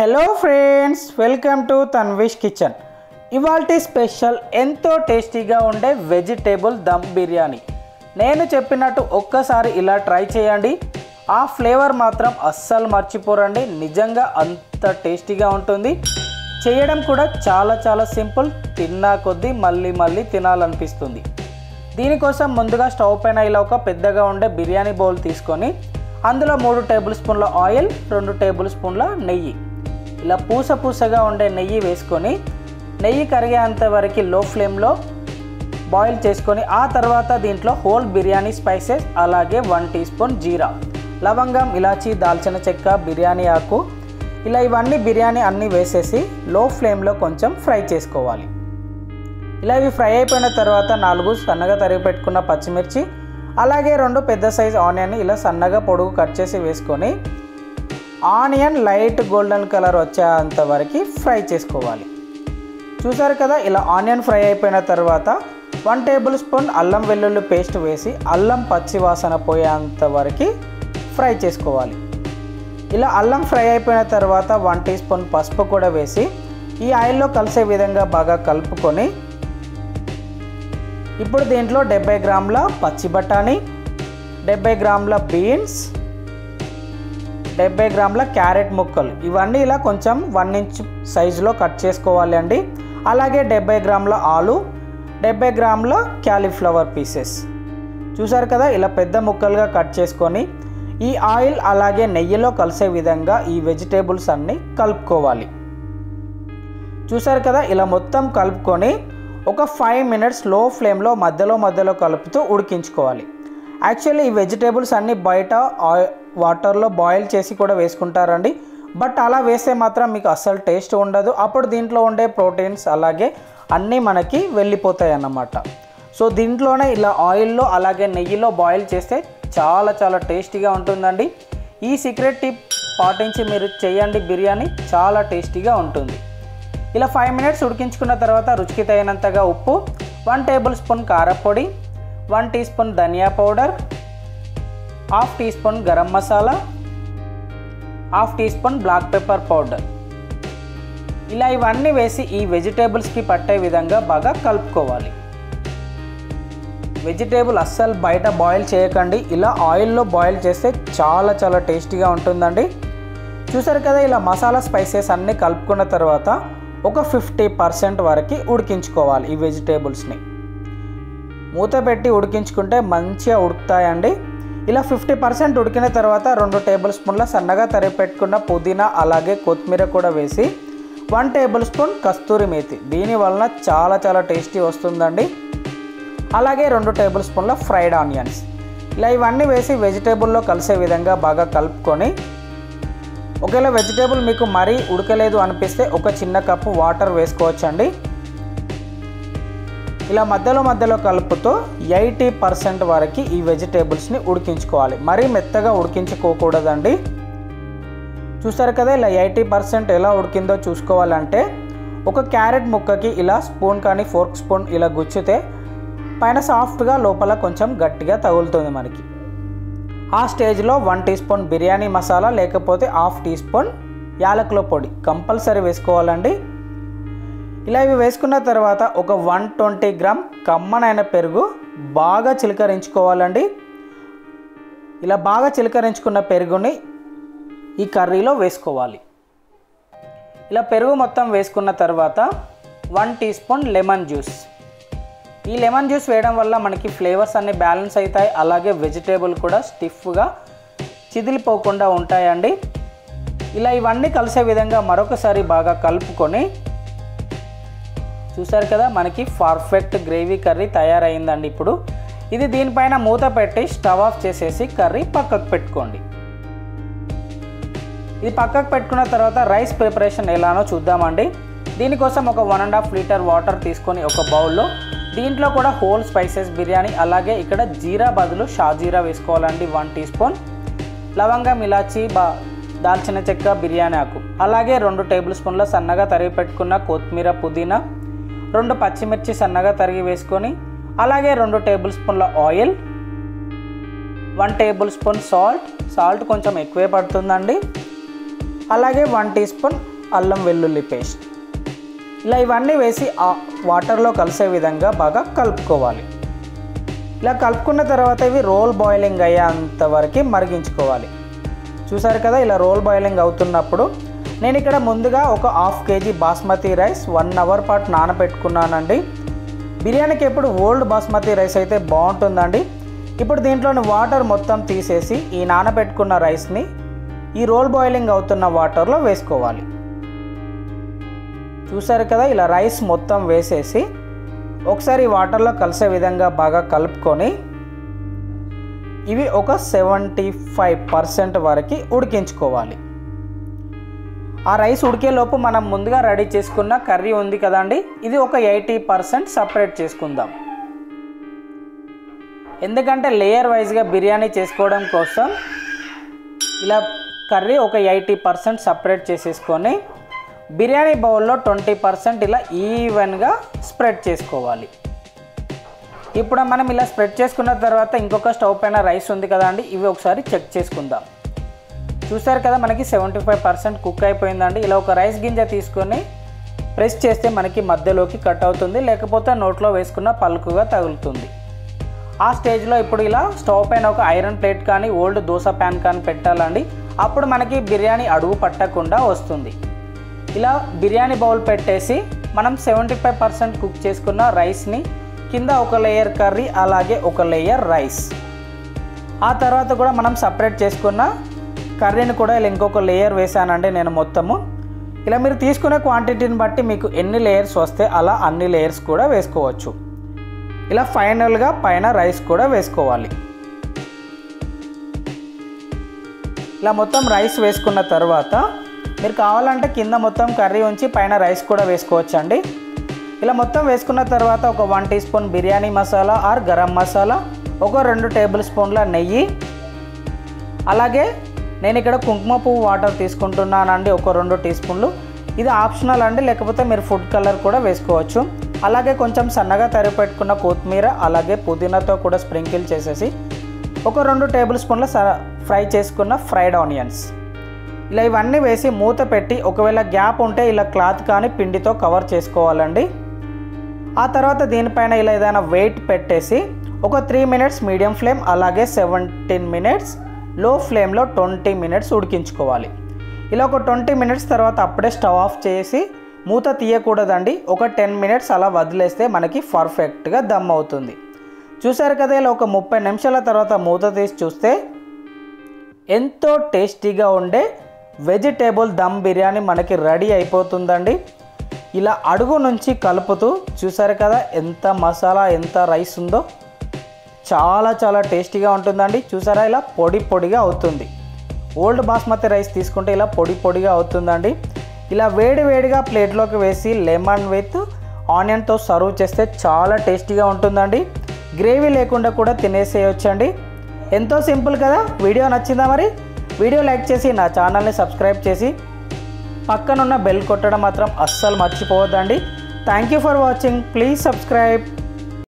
hello friends welcome to Tanvish kitchen ఇవాల్టి special ఎంతో టేస్టీగా ఉండే వెజిటేబుల్ దమ్ బిర్యానీ నేను చెప్పినట్టు ఒక్కసారి ఇలా ట్రై చేయండి ఆ ఫ్లేవర్ మాత్రం అస్సలు మర్చిపోరండి నిజంగా అంత టేస్టీగా ఉంటుంది చేయడం కూడా చాలా చాలా సింపుల్ తిన్నా కొద్దీ మళ్ళీ మళ్ళీ తినాలనిపిస్తుంది దీనికోసం ముందుగా స్టవ్ పైన ఇలా ఒక పెద్దగా ఉండే బిర్యానీ బౌల్ తీసుకొని అందులో మూడు టేబుల్ స్పూన్ల ఆయిల్ రెండు టేబుల్ స్పూన్ల నెయ్యి ఇలా పూస పూసగా ఉండే నెయ్యి వేసుకొని నెయ్యి కరిగేంత వరకు లో ఫ్లేమ్లో బాయిల్ చేసుకొని ఆ తర్వాత దీంట్లో హోల్ బిర్యానీ స్పైసెస్ అలాగే వన్ టీ స్పూన్ జీరా లవంగం ఇలాచీ దాల్చిన చెక్క బిర్యానీ ఆకు ఇలా ఇవన్నీ బిర్యానీ అన్నీ వేసేసి లో ఫ్లేమ్లో కొంచెం ఫ్రై చేసుకోవాలి ఇలా ఇవి ఫ్రై అయిపోయిన తర్వాత నాలుగు సన్నగా తరిగి పెట్టుకున్న పచ్చిమిర్చి అలాగే రెండు పెద్ద సైజ్ ఆనియన్ ఇలా సన్నగా పొడుగు కట్ చేసి వేసుకొని ఆనియన్ లైట్ గోల్డెన్ కలర్ వచ్చేంత వరకు ఫ్రై చేసుకోవాలి చూసారు కదా ఇలా ఆనియన్ ఫ్రై అయిపోయిన తర్వాత వన్ టేబుల్ స్పూన్ అల్లం వెల్లుల్లి పేస్ట్ వేసి అల్లం పచ్చి వాసన పోయేంత వరకు ఫ్రై చేసుకోవాలి ఇలా అల్లం ఫ్రై అయిపోయిన తర్వాత వన్ టీ స్పూన్ పసుపు కూడా వేసి ఈ ఆయిల్లో కలిసే విధంగా బాగా కలుపుకొని ఇప్పుడు దీంట్లో డెబ్బై గ్రాముల పచ్చి బఠానీ డెబ్బై గ్రాముల బీన్స్ డెబ్బై గ్రాముల క్యారెట్ ముక్కలు ఇవన్నీ ఇలా కొంచెం వన్ ఇంచ్ సైజులో కట్ చేసుకోవాలి అండి అలాగే డెబ్బై గ్రాముల ఆలు డెబ్బై గ్రాముల క్యాలీఫ్లవర్ పీసెస్ చూసారు కదా ఇలా పెద్ద ముక్కలుగా కట్ చేసుకొని ఈ ఆయిల్ అలాగే నెయ్యిలో కలిసే విధంగా ఈ వెజిటేబుల్స్ అన్నీ కలుపుకోవాలి చూసారు కదా ఇలా మొత్తం కలుపుకొని ఒక ఫైవ్ మినిట్స్ లో ఫ్లేమ్లో మధ్యలో మధ్యలో కలుపుతూ ఉడికించుకోవాలి యాక్చువల్లీ ఈ వెజిటేబుల్స్ అన్నీ బయట ఆయి వాటర్లో బాయిల్ చేసి కూడా వేసుకుంటారండి బట్ అలా వేస్తే మాత్రం మీకు అస్సలు టేస్ట్ ఉండదు అప్పుడు దీంట్లో ఉండే ప్రోటీన్స్ అలాగే అన్నీ మనకి వెళ్ళిపోతాయి అన్నమాట సో దీంట్లోనే ఇలా ఆయిల్లో అలాగే నెయ్యిలో బాయిల్ చేస్తే చాలా చాలా టేస్టీగా ఉంటుందండి ఈ సీక్రెట్ టిప్ పాటించి మీరు చేయండి బిర్యానీ చాలా టేస్టీగా ఉంటుంది ఇలా ఫైవ్ మినిట్స్ ఉడికించుకున్న తర్వాత రుచికి తగినంతగా ఉప్పు వన్ టేబుల్ స్పూన్ కారపొడి వన్ టీ స్పూన్ ధనియా powder half teaspoon garam masala half teaspoon black pepper powder ఇలా ఇవన్నీ వేసి ఈ వెజిటేబుల్స్కి పట్టే విధంగా బాగా కలుపుకోవాలి వెజిటేబుల్ అస్సలు బయట బాయిల్ చేయకండి ఇలా ఆయిల్లో బాయిల్ చేస్తే చాలా చాలా టేస్టీగా ఉంటుందండి చూసారు కదా ఇలా మసాలా స్పైసెస్ అన్నీ కలుపుకున్న తర్వాత ఒక ఫిఫ్టీ పర్సెంట్ వరకు ఉడికించుకోవాలి ఈ వెజిటేబుల్స్ని మూత పెట్టి ఉడికించుకుంటే మంచిగా ఉడుకుతాయండి ఇలా ఫిఫ్టీ పర్సెంట్ ఉడికిన తర్వాత రెండు టేబుల్ స్పూన్ల సన్నగా తరిగి పెట్టుకున్న పుదీనా అలాగే కొత్తిమీర కూడా వేసి one table tablespoon kasuri methi దీని వలన చాలా చాలా టేస్టీ వస్తుందండి అలాగే రెండు టేబుల్ స్పూన్ల ఫ్రైడ్ ఆనియన్స్ ఇలా ఇవన్నీ వేసి వెజిటేబుల్లో కలిసే విధంగా బాగా కలుపుకొని ఒకవేళ వెజిటేబుల్ మీకు మరీ ఉడకలేదు అనిపిస్తే ఒక చిన్న కప్పు వాటర్ వేసుకోవచ్చండి ఇలా మధ్యలో మధ్యలో కలుపుతూ ఎయిటీ పర్సెంట్ వరకు ఈ వెజిటేబుల్స్ని ఉడికించుకోవాలి మరీ మెత్తగా ఉడికించుకోకూడదండి చూసారు కదా ఇలా ఎయిటీ పర్సెంట్ ఎలా ఉడికిందో చూసుకోవాలంటే ఒక క్యారెట్ ముక్కకి ఇలా స్పూన్ కానీ ఫోర్క్ స్పూన్ ఇలా గుచ్చితే పైన సాఫ్ట్గా లోపల కొంచెం గట్టిగా తగులుతుంది మనకి ఆ స్టేజ్లో one tea spoon biryani masala లేకపోతే హాఫ్ టీ స్పూన్ యాలకుల పొడి కంపల్సరీ వేసుకోవాలండి ఇలా ఇవి వేసుకున్న తర్వాత ఒక వన్ ట్వంటీ గ్రామ్ కమ్మనైన పెరుగు బాగా చిలకరించుకోవాలండి ఇలా బాగా చిలకరించుకున్న పెరుగుని ఈ కర్రీలో వేసుకోవాలి ఇలా పెరుగు మొత్తం వేసుకున్న తర్వాత one tea teaspoon lemon juice ఈ లెమన్ జ్యూస్ వేయడం వల్ల మనకి ఫ్లేవర్స్ అన్ని బ్యాలెన్స్ అవుతాయి అలాగే వెజిటేబుల్ కూడా స్టిఫ్గా చిదిలిపోకుండా ఉంటాయండి ఇలా ఇవన్నీ కలిసే విధంగా మరొకసారి బాగా కలుపుకొని చూసారు కదా మనకి పర్ఫెక్ట్ గ్రేవీ కర్రీ తయారైందండి ఇప్పుడు ఇది దీనిపైన మూత పెట్టి స్టవ్ ఆఫ్ చేసేసి కర్రీ పక్కకు పెట్టుకోండి ఇది పక్కకు పెట్టుకున్న తర్వాత రైస్ ప్రిపరేషన్ ఎలానో చూద్దామండి దీనికోసం ఒక one and half litre water తీసుకొని ఒక బౌల్లో దీంట్లో కూడా హోల్ స్పైసెస్ బిర్యానీ అలాగే ఇక్కడ జీరా బదులు షాజీరా వేసుకోవాలండి వన్ టీ స్పూన్ లవంగం ఇలాచి బా దాల్చిన చెక్క బిర్యానీ ఆకు అలాగే రెండు టేబుల్ స్పూన్ల సన్నగా తరిగి పెట్టుకున్న కొత్తిమీర పుదీనా రెండు పచ్చిమిర్చి సన్నగా తరిగి వేసుకొని అలాగే రెండు టేబుల్ స్పూన్ల oil one table spoon salt salt కొంచెం ఎక్కువే పడుతుందండి అలాగే వన్ టీ స్పూన్ అల్లం వెల్లుల్లి పేస్ట్ ఇలా ఇవన్నీ వేసి ఆ వాటర్లో కలిసే విధంగా బాగా కలుపుకోవాలి ఇలా కలుపుకున్న తర్వాత ఇవి రోల్ బాయిలింగ్ అయ్యేంత వరకు మరిగించుకోవాలి చూసారు కదా ఇలా రోల్ బాయిలింగ్ అవుతున్నప్పుడు నేను ఇక్కడ ముందుగా ఒక half KG basmati rice one hour పాటు నానబెట్టుకున్నానండి బిర్యానీకి ఎప్పుడు ఓల్డ్ బాస్మతి రైస్ అయితే బాగుంటుందండి ఇప్పుడు దీంట్లోని వాటర్ మొత్తం తీసేసి ఈ నానబెట్టుకున్న రైస్ని ఈ రోల్ బాయిలింగ్ అవుతున్న వాటర్లో వేసుకోవాలి చూసారు కదా ఇలా రైస్ మొత్తం వేసేసి ఒకసారి వాటర్లో కలిసే విధంగా బాగా కలుపుకొని ఇవి ఒక సెవెంటీ ఫైవ్ పర్సెంట్ వరకు ఉడికించుకోవాలి ఆ రైస్ ఉడికేలోపు మనం ముందుగా రెడీ చేసుకున్న కర్రీ ఉంది కదండి ఇది ఒక ఎయిటీ పర్సెంట్ సపరేట్ చేసుకుందాం ఎందుకంటే లేయర్ వైజ్గా బిర్యానీ చేసుకోవడం కోసం ఇలా కర్రీ ఒక ఎయిటీ పర్సెంట్ సపరేట్ చేసేసుకొని బిర్యానీ బౌల్లో ట్వంటీ పర్సెంట్ ఇలా ఈవెన్గా స్ప్రెడ్ చేసుకోవాలి ఇప్పుడు మనం ఇలా స్ప్రెడ్ చేసుకున్న తర్వాత ఇంకొక స్టవ్ పైన రైస్ ఉంది కదా అండి ఇవి ఒకసారి చెక్ చేసుకుందాం చూసారు కదా మనకి సెవెంటీ ఫైవ్ పర్సెంట్ కుక్ అయిపోయిందండి ఇలా ఒక రైస్ గింజ తీసుకొని ప్రెస్ చేస్తే మనకి మధ్యలోకి కట్ అవుతుంది లేకపోతే నోట్లో వేసుకున్న పలుకుగా తగులుతుంది ఆ స్టేజ్లో ఇప్పుడు ఇలా స్టవ్ పైన ఒక ఐరన్ ప్లేట్ కానీ ఓల్డ్ దోశ ప్యాన్ కానీ పెట్టాలండి అప్పుడు మనకి బిర్యానీ అడుగు పట్టకుండా వస్తుంది ఇలా బిర్యానీ బౌల్ పెట్టేసి మనం సెవెంటీ ఫైవ్ పర్సెంట్ కుక్ చేసుకున్న రైస్ని కింద ఒక లేయర్ కర్రీ అలాగే ఒక లేయర్ రైస్ ఆ తర్వాత కూడా మనం సపరేట్ చేసుకున్న కర్రీని కూడా ఇలా ఇంకొక లేయర్ వేసానండి నేను మొత్తము ఇలా మీరు తీసుకునే క్వాంటిటీని బట్టి మీకు ఎన్ని లేయర్స్ వస్తే అలా అన్ని లేయర్స్ కూడా వేసుకోవచ్చు ఇలా ఫైనల్గా పైన రైస్ కూడా వేసుకోవాలి ఇలా మొత్తం రైస్ వేసుకున్న తర్వాత మీరు కావాలంటే కింద మొత్తం కర్రీ ఉంచి పైన రైస్ కూడా వేసుకోవచ్చు అండి ఇలా మొత్తం వేసుకున్న తర్వాత ఒక one tea spoon biryani masala or garam masala ఒక రెండు టేబుల్ స్పూన్ల నెయ్యి అలాగే నేను ఇక్కడ కుంకుమ పువ్వు వాటర్ తీసుకుంటున్నానండి ఒక రెండు టీ స్పూన్లు ఇది ఆప్షనల్ అండి లేకపోతే మీరు ఫుడ్ కలర్ కూడా వేసుకోవచ్చు అలాగే కొంచెం సన్నగా తరిగి పెట్టుకున్న కొత్తిమీర అలాగే పుదీనాతో కూడా స్ప్రింకిల్ చేసేసి ఒక రెండు టేబుల్ స్పూన్ల స- ఫ్రై చేసుకున్న ఫ్రైడ్ ఆనియన్స్ ఇలా ఇవన్నీ వేసి మూత పెట్టి ఒకవేళ గ్యాప్ ఉంటే ఇలా క్లాత్ కానీ పిండితో కవర్ చేసుకోవాలండి ఆ తర్వాత దీనిపైన ఇలా ఏదైనా వెయిట్ పెట్టేసి ఒక త్రీ మినిట్స్ మీడియం ఫ్లేమ్ అలాగే సెవెంటీన్ మినిట్స్ లో ఫ్లేమ్లో ట్వంటీ మినిట్స్ ఉడికించుకోవాలి ఇలా ఒక ట్వంటీ మినిట్స్ తర్వాత అప్పుడే స్టవ్ ఆఫ్ చేసి మూత తీయకూడదండి ఒక టెన్ మినిట్స్ అలా వదిలేస్తే మనకి పర్ఫెక్ట్గా దమ్ అవుతుంది చూసారు కదా ఇలా ఒక ముప్పై నిమిషాల తర్వాత మూత తీసి చూస్తే ఎంతో టేస్టీగా ఉండే వెజిటేబుల్ దమ్ బిర్యానీ మనకి రెడీ అయిపోతుందండి ఇలా అడుగు నుంచి కలుపుతూ చూసారు కదా ఎంత మసాలా ఎంత రైస్ ఉందో చాలా చాలా టేస్టీగా ఉంటుందండి చూసారా ఇలా పొడి పొడిగా అవుతుంది ఓల్డ్ బాస్మతి రైస్ తీసుకుంటే ఇలా పొడి పొడిగా అవుతుందండి ఇలా వేడి వేడిగా ప్లేట్లోకి వేసి లెమన్ విత్ ఆనియన్తో సర్వ్ చేస్తే చాలా టేస్టీగా ఉంటుందండి గ్రేవీ లేకుండా కూడా తినేసేయొచ్చండి ఎంతో సింపుల్ కదా వీడియో నచ్చిందా మరి వీడియో లైక్ చేసి నా ఛానల్ని సబ్స్క్రైబ్ చేసి పక్కనున్న బెల్ కొట్టడం మాత్రం అస్సలు మర్చిపోవద్దండి thank you for watching please subscribe